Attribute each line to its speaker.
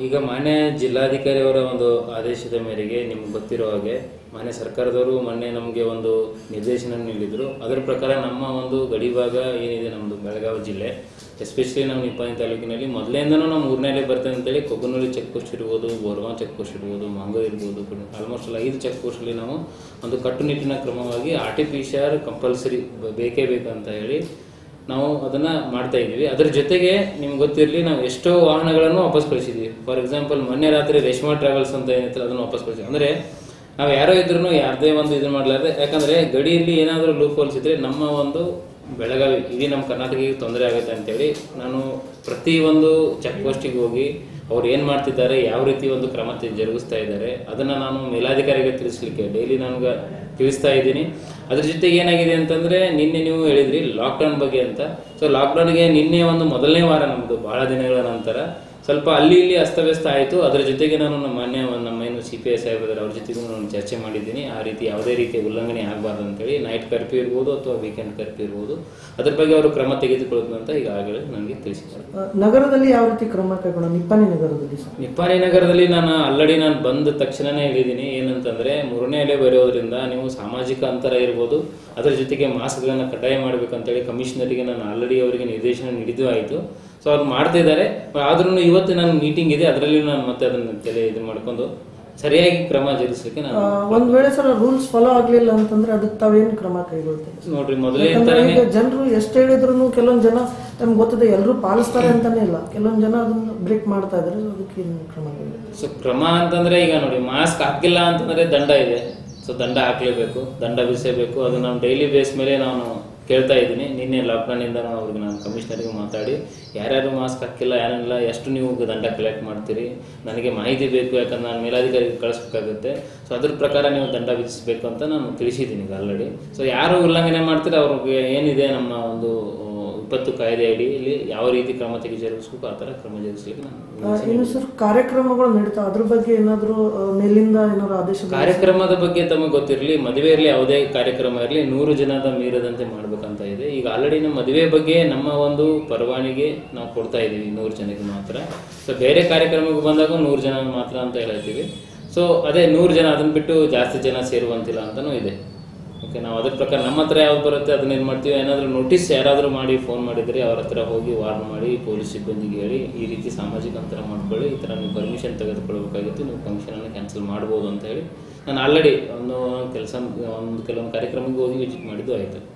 Speaker 1: ಈಗ ಮಾನ್ಯ ಜಿಲ್ಲಾಧಿಕಾರಿ ಅವರ ಒಂದು ಆದೇಶದ ಮೇರೆಗೆ ನಿಮ್ಗೆ ಗೊತ್ತಿರೋ ಹಾಗೆ ಮಾನ್ಯ ಸರ್ಕಾರದವರು ಮೊನ್ನೆ ನಮಗೆ ಒಂದು ನಿರ್ದೇಶನ ನೀಡಿದರು ಅದರ ಪ್ರಕಾರ ನಮ್ಮ ಒಂದು ಗಡಿ ಭಾಗ ಏನಿದೆ ನಮ್ಮದು ಬೆಳಗಾವಿ ಜಿಲ್ಲೆ ಎಸ್ಪೆಷಲಿ ನಮ್ಮ ನಿಪ್ಪಾಣಿ ತಾಲೂಕಿನಲ್ಲಿ ಮೊದಲಿಂದನೂ ನಾವು ಮೂರನೇಲೆ ಬರ್ತೇವೆ ಅಂತೇಳಿ ಕೊಬ್ಬನೂರಿ ಚೆಕ್ ಪೋಸ್ಟ್ ಇರ್ಬೋದು ಬೋರ್ವಾ ಚೆಕ್ ಪೋಸ್ಟ್ ಇರ್ಬೋದು ಮಂಗೋ ಇರ್ಬೋದು ಆಲ್ಮೋಸ್ಟ್ ಎಲ್ಲ ಐದು ಚೆಕ್ ಪೋಸ್ಟಲ್ಲಿ ನಾವು ಒಂದು ಕಟ್ಟುನಿಟ್ಟಿನ ಕ್ರಮವಾಗಿ R T P C R compulsory ಬೇಕೇ ಬೇಕು ಅಂತ ಹೇಳಿ ನಾವು ಅದನ್ನ ಮಾಡ್ತಾ ಇದ್ದೀವಿ ಅದ್ರ ಜೊತೆಗೆ ನಿಮ್ಗೆ ಗೊತ್ತಿರಲಿ ನಾವು ಎಷ್ಟೋ ವಾಹನಗಳನ್ನು ವಾಪಸ್ ಕಳಿಸಿದ್ವಿ ಫಾರ್ ಎಕ್ಸಾಂಪಲ್ ಮೊನ್ನೆ ರಾತ್ರಿ ರೇಷ್ಮಾ ಟ್ರಾವೆಲ್ಸ್ ಅಂತ ಏನೈತಲ್ಲ ಅದನ್ನು ವಾಪಸ್ ಕಳಿಸಿದ್ವಿ ಅಂದ್ರೆ ನಾವು ಯಾರೋ ಇದ್ರೂ ಯಾರದೇ ಒಂದು ಇದು ಮಾಡಲಾರ್ದೆ ಯಾಕಂದ್ರೆ ಗಡಿಯಲ್ಲಿ ಏನಾದರೂ ಲೂಪ್ ಹೋಲ್ಸ್ ಇದ್ರೆ ನಮ್ಮ ಒಂದು ಬೆಳಗಾವಿ ಇಡೀ ನಮ್ಮ ಕರ್ನಾಟಕಕ್ಕೆ ತೊಂದರೆ ಆಗುತ್ತೆ ಅಂತೇಳಿ ನಾನು ಪ್ರತಿ ಒಂದು ಚೆಕ್ ಪೋಸ್ಟಿಗೆ ಹೋಗಿ ಅವ್ರು ಏನು ಮಾಡ್ತಿದ್ದಾರೆ ಯಾವ ರೀತಿ ಒಂದು ಕ್ರಮ ತೆ- ಜರುಗಿಸ್ತಾ ಇದ್ದಾರೆ ಅದನ್ನ ನಾನು ಮೇಲಾಧಿಕಾರಿಗೆ ತಿಳಿಸ್ಲಿಕ್ಕೆ ಡೈಲಿ ನನಗೆ ತಿಳಿಸ್ತಾ ಇದ್ದೀನಿ ಅದ್ರ ಜೊತೆಗೆ ಏನಾಗಿದೆ ಅಂತಂದ್ರೆ ನಿನ್ನೆ ನೀವು ಹೇಳಿದ್ರಿ ಲಾಕ್ಡೌನ್ ಬಗ್ಗೆ ಅಂತ ಸೊ ಲಾಕ್ಡೌನ್ಗೆ ನಿನ್ನೆ ಒಂದು ಮೊದಲನೇ ವಾರ ನಮ್ಮದು ಬಹಳ ದಿನಗಳ ನಂತರ ಸ್ವಲ್ಪ ಅಲ್ಲಿ ಇಲ್ಲಿ ಅಸ್ತವ್ಯಸ್ತ ಆಯಿತು ಅದರ ಜೊತೆಗೆ ನಾನು ನಮ್ಮ ಮಾನ್ಯ ನಮ್ಮ ಏನು ಸಿ ಪಿ ಐ ಸಾಹೇಬರ ಅವ್ರ ಜೊತೆಗೂ ನಾನು ಚರ್ಚೆ ಮಾಡಿದ್ದೀನಿ ಆ ರೀತಿ ಯಾವುದೇ ರೀತಿಯ ಉಲ್ಲಂಘನೆ ಆಗಬಾರ್ದು ಅಂತೇಳಿ ನೈಟ್ ಕರ್ಫ್ಯೂ ಇರ್ಬೋದು ಅಥವಾ ವೀಕೆಂಡ್ ಕರ್ಫ್ಯೂ ಇರ್ಬೋದು ಅದ್ರ ಬಗ್ಗೆ ಅವರು ಕ್ರಮ ತೆಗೆದುಕೊಳ್ಳೋದು ಅಂತ ಈಗಾಗಲೇ ನನಗೆ ತಿಳಿಸಿದ್ದಾರೆ
Speaker 2: ಆ, ನಗರದಲ್ಲಿ ಯಾವ ರೀತಿ ಕ್ರಮ ಕೈಗೊಳ್ಳ ನಿಪ್ಪಾಣಿ ನಗರದಲ್ಲಿ ಸರ್
Speaker 1: ನಿಪ್ಪಾಣಿ ನಗರದಲ್ಲಿ ನಾನು ಆಲ್ರೆಡಿ ನಾನು ಬಂದ ತಕ್ಷಣನೇ ಹೇಳಿದ್ದೀನಿ ಏನಂತಂದ್ರೆ ಮೂರನೇ ಅಲೆ ಬರೋದ್ರಿಂದ ನೀವು ಸಾಮಾಜಿಕ ಅಂತರ ಇರ್ಬೋದು ಅದರ ಜೊತೆಗೆ ಮಾಸ್ಕ್ಗಳನ್ನು ಕಡ್ಡಾಯ ಮಾಡಬೇಕಂತೇಳಿ ಕಮಿಷನರಿಗೆ ನಾನು ಆಲ್ರೆಡಿ ಅವರಿಗೆ ನಿರ್ದೇಶನ ನೀಡಿದ್ದು ಆಯಿತು ಸೊ ಅವ್ರು ಮಾಡ್ತಾ ಇದ್ದಾರೆ ಆದ್ರೂ ಇವತ್ತು ನನ್ನ ಮೀಟಿಂಗ್ ಇದೆ ಅದರಲ್ಲಿ ನಾನು ಮತ್ತೆ ಅದನ್ನು ತಲೆ ಇದು ಮಾಡ್ಕೊಂಡು ಸರಿಯಾಗಿ ಕ್ರಮ ಜರುಗಿಸ್ಲಿಕ್ಕೆ
Speaker 2: ಆ,
Speaker 1: ನಾನು
Speaker 2: ಒಂದ್ ವೇಳೆ ಸರ್ ರೂಲ್ಸ್ ಫಾಲೋ ಆಗ್ಲಿಲ್ಲ ಅಂತಂದ್ರೆ ಅದಕ್ಕೆ ತಾವೇನ್ ಕ್ರಮ ಕೈಗೊಳ್ತೀರಿ
Speaker 1: ನೋಡ್ರಿ ಮೊದಲೇ
Speaker 2: ಯಾಕಂದ್ರೆ
Speaker 1: ಥರನೇ
Speaker 2: ಈಗ ಜನರು ಎಷ್ಟು ಹೇಳಿದ್ರು ಕೆಲವೊಂದ್ ಜನ ನಮ್ಗೆ ಗೊತ್ತದೆ ಎಲ್ಲರೂ ಪಾಲಿಸ್ತಾರೆ ಅಂತಾನೆ ಇಲ್ಲ ಕೆಲವೊಂದ್ ಜನ ಅದನ್ನ ಬ್ರೇಕ್ ಮಾಡ್ತಾ ಇದಾರೆ so ಅದಕ್ಕೆ ಏನ್ ಕ್ರಮ ಕೈಗೊಳ್ತೀರಿ?
Speaker 1: ಸೊ ಕ್ರಮ ಅಂತಂದ್ರೆ ಈಗ ನೋಡಿ ಮಾಸ್ಕ್ ಹಾಕಿಲ್ಲ ಅಂತಂದ್ರೆ ದಂಡ ಇದೆ ಸೊ ದಂಡ ಹಾಕ್ಲೇಬೇಕು ದಂಡ ಬಿಡಿಸಬೇಕು ಅದು ನಾವು ಡೈಲಿ ಬೇಸ್ ಮೇಲೆ ನಾನು ಕೇಳ್ತಾ ಇದ್ದೀನಿ ನಿನ್ನೆ ಲಾಕ್ಡೌನಿಂದ ನಾವು ಅವ್ರಿಗೆ ನಾನು ಕಮಿಷನರ್ಗೆ ಮಾತಾಡಿ ಯಾರ್ಯಾರು ಮಾಸ್ಕ್ ಹಾಕಿಲ್ಲ ಯಾರಿಲ್ಲ ಎಷ್ಟು ನೀವು ದಂಡ ಕಲೆಕ್ಟ್ ಮಾಡ್ತೀರಿ ನನಗೆ ಮಾಹಿತಿ ಬೇಕು ಯಾಕಂದ್ರೆ ನಾನು ಮೇಲಾಧಿಕಾರಿಗೆ ಕಳಿಸ್ಬೇಕಾಗುತ್ತೆ ಸೊ ಅದ್ರ ಪ್ರಕಾರ ನೀವು ದಂಡ ವಿಧಿಸಬೇಕು ಅಂತ ನಾನು ತಿಳಿಸಿದ್ದೀನಿ ಈಗ ಆಲ್ರೆಡಿ ಸೊ ಯಾರು ಉಲ್ಲಂಘನೆ ಮಾಡ್ತೀರಿ ಅವ್ರಿಗೆ ಏನಿದೆ ನಮ್ಮ ಒಂದು ಆ, ವಿಪತ್ತು ಕಾಯ್ದೆ ಅಡಿಯಲ್ಲಿ ಯಾವ ರೀತಿ ಕ್ರಮ ತೆಗೆ ಜರುಗಿಸ್ಬೇಕು ಆ ಥರ ಕ್ರಮ ಜರುಗಿಸ್ಲಿಕ್ಕೆ ನಾನು
Speaker 2: ಆ, ಇನ್ನು ಸರ್ ಕಾರ್ಯಕ್ರಮಗಳು ನಡೀತಾವ ಅದ್ರ ಬಗ್ಗೆ ಏನಾದ್ರು ಆ, ಮೇಲಿಂದ ಏನಾದ್ರು ಆದೇಶ
Speaker 1: ಕಾರ್ಯಕ್ರಮದ ಬಗ್ಗೆ ತಮಗೆ ಗೊತ್ತಿರಲಿ ಮದುವೆ ಇರಲಿ ಯಾವುದೇ ಕಾರ್ಯಕ್ರಮ ಇರಲಿ ನೂರು ಜನದ ಮೀರದಂತೆ ಮಾಡ್ಬೇಕಂತ ಇದೆ ಈಗ ಆಲ್ರೆಡಿ ನಮ್ಮ ಮದುವೆ ಬಗ್ಗೆ ನಮ್ಮ ಒಂದು ಪರವಾನಿಗೆ ನಾವು ಕೊಡ್ತಾ ಇದ್ದೀವಿ ನೂರು ಜನಕ್ಕೆ ಮಾತ್ರ ಸೊ ಬೇರೆ ಕಾರ್ಯಕ್ರಮಕ್ಕೆ ಬಂದಾಗ ನೂರು ಜನ ಮಾತ್ರ ಅಂತ ಹೇಳ್ತೀವಿ ಸೊ ಅದೇ ನೂರು ಜನ ಅದನ್ನ ಬಿಟ್ಟು ಜಾಸ್ತಿ ಜನ ಸೇರುವಂತಿಲ್ಲ ಅಂತಲೂ ಇದೆ ಓಕೆ ನಾವು ಅದ್ರ ಪ್ರಕಾರ ನಮ್ಮ ಹತ್ರ ಯಾವ್ದು ಬರುತ್ತೆ ಅದನ್ನ ಏನು ಮಾಡ್ತೀವಿ ಏನಾದರೂ ನೋಟಿಸ್ ಯಾರಾದರೂ ಮಾಡಿ ಫೋನ್ ಮಾಡಿದರೆ ಅವ್ರ ಹತ್ರ ಹೋಗಿ ವಾರ್ನ್ ಮಾಡಿ ಪೊಲೀಸ್ ಸಿಬ್ಬಂದಿಗೆ ಹೇಳಿ ಈ ರೀತಿ ಸಾಮಾಜಿಕ ಅಂತರ ಮಾಡ್ಕೊಳ್ಳಿ ಈ ಥರ ನೀವು ಪರ್ಮಿಷನ್ ತೆಗೆದುಕೊಳ್ಬೇಕಾಗಿತ್ತು ನೀವು ಫಂಕ್ಷನನ್ನು ಕ್ಯಾನ್ಸಲ್ ಮಾಡ್ಬೋದು ಅಂತ ಹೇಳಿ ನಾನು ಆಲ್ರೆಡಿ ಒಂದು ಕೆಲಸ ಒಂದು ಕೆಲವೊಂದು ಕಾರ್ಯಕ್ರಮಕ್ಕೆ ಹೋಗಿ ವಿಸಿಟ್ ಮಾಡಿದ್ದು ಆಯಿತು